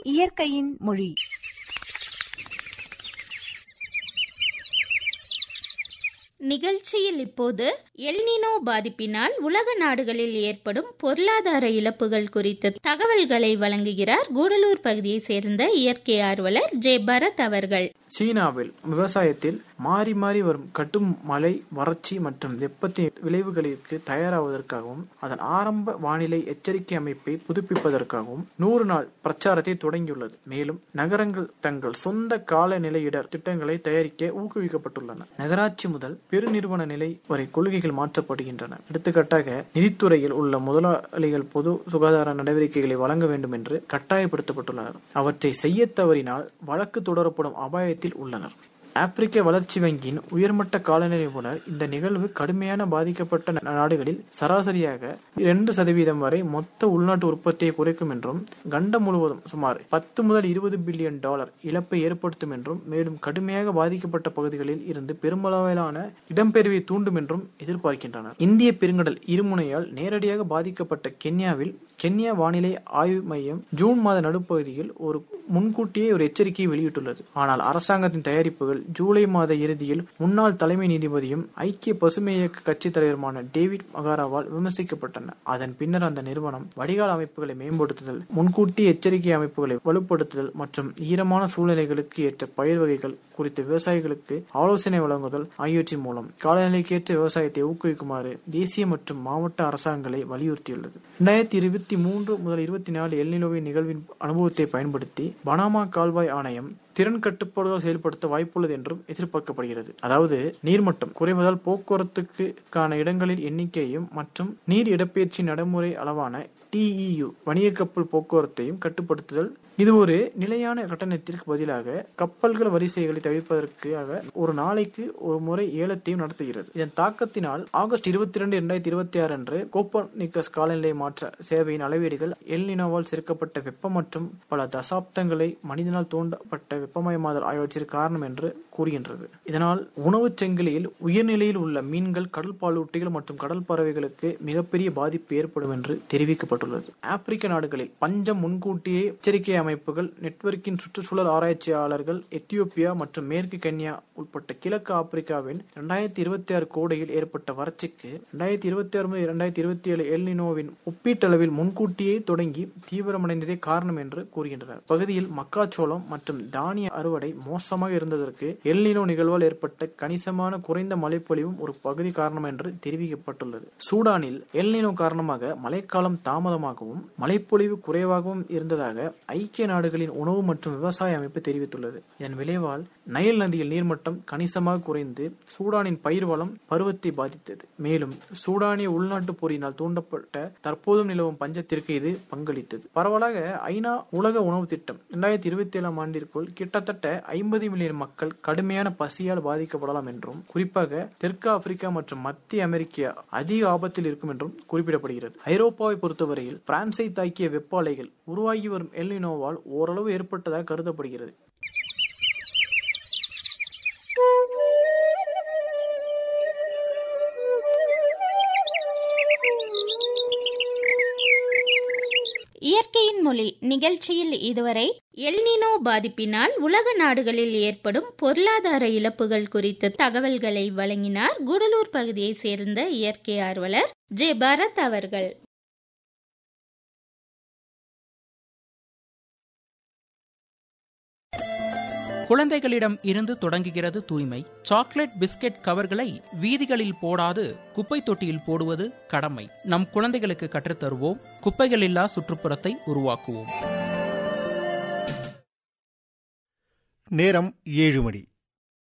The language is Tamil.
இயற்கையின் மொழி நிகழ்ச்சியில் இப்போது எல்னினோ பாதிப்பினால் உலக நாடுகளில் ஏற்படும் பொருளாதார இழப்புகள் குறித்த தகவல்களை வழங்குகிறார் கூடலூர் பகுதியை சேர்ந்த இயற்கை ஆர்வலர் ஜே பரத் அவர்கள் சீனாவில் விவசாயத்தில் மாறி மாறி வரும் கடும் மழை வறட்சி மற்றும் வெப்பத்தின் விளைவுகளிற்கு தயாராவதற்காகவும் அதன் ஆரம்ப வானிலை எச்சரிக்கை அமைப்பை புதுப்பிப்பதற்காகவும் நூறு நாள் பிரச்சாரத்தை தொடங்கியுள்ளது மேலும் நகரங்கள் தங்கள் சொந்த காலநிலையிடர் திட்டங்களை தயாரிக்க ஊக்குவிக்கப்பட்டுள்ளன நகராட்சி முதல் பெருநிறுவன நிலை வரை கொள்கைகள் மாற்றப்படுகின்றன எடுத்துக்காட்டாக நிதித்துறையில் உள்ள முதலாளிகள் பொது சுகாதார நடவடிக்கைகளை வழங்க வேண்டும் என்று கட்டாயப்படுத்தப்பட்டுள்ளனர் அவற்றை செய்ய தவறினால் வழக்கு தொடரப்படும் அபாயத்தில் உள்ளனர் ஆப்பிரிக்க வளர்ச்சி வங்கியின் உயர்மட்ட காலநிலை நிபுணர் இந்த நிகழ்வு கடுமையான பாதிக்கப்பட்ட நாடுகளில் சராசரியாக இரண்டு சதவீதம் வரை மொத்த உள்நாட்டு உற்பத்தியை குறைக்கும் என்றும் கண்டம் முழுவதும் சுமார் பத்து முதல் இருபது பில்லியன் டாலர் இழப்பை ஏற்படுத்தும் என்றும் மேலும் கடுமையாக பாதிக்கப்பட்ட பகுதிகளில் இருந்து பெருமளவிலான இடம்பெயர்வை தூண்டும் என்றும் எதிர்பார்க்கின்றனர் இந்திய பெருங்கடல் இருமுனையால் நேரடியாக பாதிக்கப்பட்ட கென்யாவில் கென்யா வானிலை ஆய்வு மையம் ஜூன் மாத நடுப்பகுதியில் ஒரு முன்கூட்டியே ஒரு எச்சரிக்கையை வெளியிட்டுள்ளது ஆனால் அரசாங்கத்தின் தயாரிப்புகள் ஜூலை மாத இறுதியில் முன்னாள் தலைமை நீதிபதியும் ஐக்கிய பசுமை இயக்க கட்சித் தலைவருமான டேவிட் மகாராவால் விமர்சிக்கப்பட்டன அதன் பின்னர் அந்த நிறுவனம் வடிகால் அமைப்புகளை மேம்படுத்துதல் முன்கூட்டி எச்சரிக்கை அமைப்புகளை வலுப்படுத்துதல் மற்றும் ஈரமான சூழ்நிலைகளுக்கு ஏற்ற பயிர் வகைகள் குறித்த விவசாயிகளுக்கு ஆலோசனை வழங்குதல் ஆகியவற்றின் மூலம் காலநிலைக்கேற்ற விவசாயத்தை ஊக்குவிக்குமாறு தேசிய மற்றும் மாவட்ட அரசாங்கங்களை வலியுறுத்தியுள்ளது இரண்டாயிரத்தி இருபத்தி மூன்று முதல் இருபத்தி நாலு எல்நிலோவின் நிகழ்வின் அனுபவத்தை பயன்படுத்தி பனாமா கால்வாய் ஆணையம் திறன் கட்டுப்பாடுகள் செயல்படுத்த வாய்ப்புள்ளது என்றும் எதிர்பார்க்கப்படுகிறது அதாவது நீர்மட்டம் குறைவதால் போக்குவரத்துக்கான இடங்களில் எண்ணிக்கையும் மற்றும் நீர் இடப்பெயர்ச்சி நடைமுறை அளவான டிஇயு வணிக கப்பல் போக்குவரத்தையும் கட்டுப்படுத்துதல் இது ஒரு நிலையான கட்டணத்திற்கு பதிலாக கப்பல்கள் வரிசைகளை தவிர்ப்பதற்காக ஒரு நாளைக்கு ஒரு முறை ஏலத்தையும் நடத்துகிறது இதன் தாக்கத்தினால் ஆகஸ்ட் இருபத்தி இரண்டு இரண்டாயிரத்தி இருபத்தி ஆறு அன்று கோப்பர்னிக்கஸ் காலநிலை மாற்ற சேவையின் அளவீடுகள் எல்னினோவால் சேர்க்கப்பட்ட வெப்பம் மற்றும் பல தசாப்தங்களை மனிதனால் தூண்டப்பட்ட வெப்பமயமாதல் ஆகியவற்றிற்கு காரணம் என்று கூறுகின்றது இதனால் உணவுச் செங்கிலியில் உயர்நிலையில் உள்ள மீன்கள் கடல் பாலூட்டிகள் மற்றும் கடல் பறவைகளுக்கு மிகப்பெரிய பாதிப்பு ஏற்படும் என்று தெரிவிக்கப்பட்டுள்ளது ஆப்பிரிக்க நாடுகளில் பஞ்சம் முன்கூட்டியே எச்சரிக்கை அமைப்புகள் நெட்வொர்க்கின் சுற்றுச்சூழல் ஆராய்ச்சியாளர்கள் எத்தியோப்பியா மற்றும் மேற்கு கென்யா உட்பட்ட கிழக்கு ஆப்பிரிக்காவின் இரண்டாயிரத்தி இருபத்தி ஆறு கோடையில் ஏற்பட்ட வறட்சிக்கு இரண்டாயிரத்தி இருபத்தி ஆறு முதல் இரண்டாயிரத்தி இருபத்தி ஏழு எல்னினோவின் ஒப்பீட்டளவில் முன்கூட்டியே தொடங்கி தீவிரமடைந்ததே காரணம் என்று கூறுகின்றனர் பகுதியில் மக்காச்சோளம் மற்றும் தானிய அறுவடை மோசமாக இருந்ததற்கு எல்னினோ நிகழ்வால் ஏற்பட்ட கணிசமான குறைந்த மழைப்பொழிவும் ஒரு பகுதி காரணம் என்று தெரிவிக்கப்பட்டுள்ளது சூடானில் எல்னினோ காரணமாக மழைக்காலம் தாமதமாகவும் மழைப்பொழிவு குறைவாகவும் இருந்ததாக ஐக்கிய நாடுகளின் உணவு மற்றும் விவசாய அமைப்பு தெரிவித்துள்ளது இதன் விளைவால் நைல் நதியில் நீர்மட்டம் கணிசமாக குறைந்து சூடானின் பயிர் வளம் பருவத்தை பாதித்தது மேலும் சூடானிய உள்நாட்டு போரினால் தூண்டப்பட்ட தற்போதும் நிலவும் பஞ்சத்திற்கு இது பங்களித்தது பரவலாக ஐநா உலக உணவு திட்டம் இரண்டாயிரத்தி இருபத்தி ஏழாம் ஆண்டிற்குள் கிட்டத்தட்ட ஐம்பது மில்லியன் மக்கள் கடுமையான பசியால் பாதிக்கப்படலாம் என்றும் குறிப்பாக தெற்கு ஆப்பிரிக்கா மற்றும் மத்திய அமெரிக்கா அதிக ஆபத்தில் இருக்கும் என்றும் குறிப்பிடப்படுகிறது ஐரோப்பாவை பொறுத்தவரையில் பிரான்சை தாக்கிய வெப்ப அலைகள் உருவாகி வரும் எல்னினோவால் ஓரளவு ஏற்பட்டதாக கருதப்படுகிறது இயற்கையின் மொழி நிகழ்ச்சியில் இதுவரை எல்னினோ பாதிப்பினால் உலக நாடுகளில் ஏற்படும் பொருளாதார இழப்புகள் குறித்த தகவல்களை வழங்கினார் கூடலூர் பகுதியை சேர்ந்த இயற்கை ஆர்வலர் ஜே பரத் அவர்கள் குழந்தைகளிடம் இருந்து தொடங்குகிறது தூய்மை சாக்லேட் பிஸ்கெட் கவர்களை வீதிகளில் போடாது குப்பை தொட்டியில் போடுவது கடமை நம் குழந்தைகளுக்கு கற்றுத்தருவோம் குப்பைகளில்லா சுற்றுப்புறத்தை உருவாக்குவோம் நேரம் ஏழு மணி